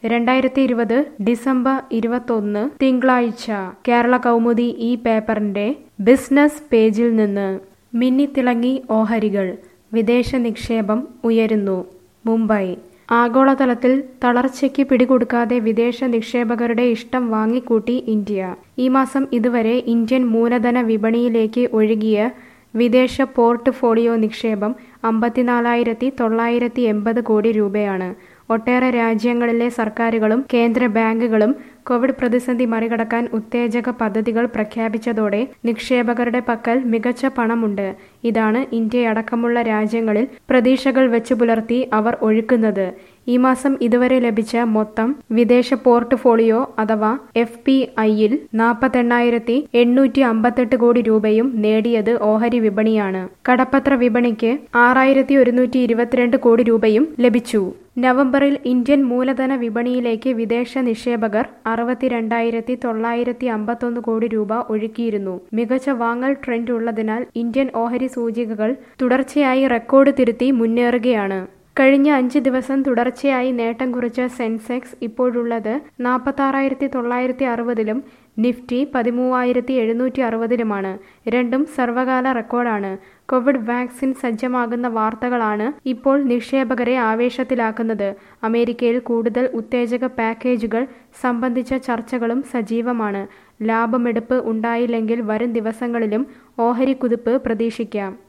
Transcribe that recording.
രണ്ടായിരത്തി ഇരുപത് ഡിസംബർ ഇരുപത്തൊന്ന് തിങ്കളാഴ്ച കേരള കൗമുദി ഈ പേപ്പറിന്റെ ബിസിനസ് പേജിൽ നിന്ന് മിന്നിത്തിളങ്ങി ഓഹരികൾ വിദേശ നിക്ഷേപം ഉയരുന്നു മുംബൈ ആഗോളതലത്തിൽ തളർച്ചയ്ക്ക് പിടികൊടുക്കാതെ വിദേശ നിക്ഷേപകരുടെ ഇഷ്ടം വാങ്ങിക്കൂട്ടി ഇന്ത്യ ഈ മാസം ഇതുവരെ ഇന്ത്യൻ മൂലധന വിപണിയിലേക്ക് ഒഴുകിയ വിദേശ പോർട്ട്ഫോളിയോ നിക്ഷേപം അമ്പത്തിനാലായിരത്തി തൊള്ളായിരത്തി എൺപത് കോടി രൂപയാണ് ഒട്ടേറെ രാജ്യങ്ങളിലെ സർക്കാരുകളും കേന്ദ്ര ബാങ്കുകളും കോവിഡ് പ്രതിസന്ധി മറികടക്കാൻ ഉത്തേജക പദ്ധതികൾ പ്രഖ്യാപിച്ചതോടെ നിക്ഷേപകരുടെ പക്കൽ മികച്ച പണമുണ്ട് ഇതാണ് ഇന്ത്യയടക്കമുള്ള രാജ്യങ്ങളിൽ പ്രതീക്ഷകൾ വെച്ചു പുലർത്തി അവർ ഒഴുക്കുന്നത് ഈ മാസം ഇതുവരെ ലഭിച്ച മൊത്തം വിദേശ പോർട്ട്ഫോളിയോ അഥവാ എഫ് പി ഐയിൽ നാൽപ്പത്തെണ്ണായിരത്തി എണ്ണൂറ്റി അമ്പത്തെട്ട് കോടി രൂപയും നേടിയത് ഓഹരി വിപണിയാണ് കടപ്പത്ര വിപണിക്ക് ആറായിരത്തി ഒരുന്നൂറ്റി ഇരുപത്തിരണ്ട് കോടി രൂപയും ലഭിച്ചു നവംബറിൽ ഇന്ത്യൻ മൂലധന വിപണിയിലേക്ക് വിദേശ നിക്ഷേപകർ അറുപത്തിരണ്ടായിരത്തി തൊള്ളായിരത്തി അമ്പത്തൊന്ന് കോടി രൂപ ഒഴുക്കിയിരുന്നു മികച്ച വാങ്ങൽ ട്രെൻഡ് ഉള്ളതിനാൽ ഇന്ത്യൻ ഓഹരി സൂചികകൾ തുടർച്ചയായി റെക്കോർഡ് തിരുത്തി മുന്നേറുകയാണ് കഴിഞ്ഞ അഞ്ച് ദിവസം തുടർച്ചയായി നേട്ടം കുറിച്ച സെൻസെക്സ് ഇപ്പോഴുള്ളത് നാൽപ്പത്താറായിരത്തി തൊള്ളായിരത്തി അറുപതിലും നിഫ്റ്റി പതിമൂവായിരത്തി എഴുന്നൂറ്റി അറുപതിലുമാണ് രണ്ടും സർവകാല റെക്കോർഡാണ് കോവിഡ് വാക്സിൻ സജ്ജമാകുന്ന വാർത്തകളാണ് ഇപ്പോൾ നിക്ഷേപകരെ ആവേശത്തിലാക്കുന്നത് അമേരിക്കയിൽ കൂടുതൽ ഉത്തേജക പാക്കേജുകൾ സംബന്ധിച്ച ചർച്ചകളും സജീവമാണ് ലാഭമെടുപ്പ് ഉണ്ടായില്ലെങ്കിൽ വരും ദിവസങ്ങളിലും ഓഹരി കുതിപ്പ് പ്രതീക്ഷിക്കാം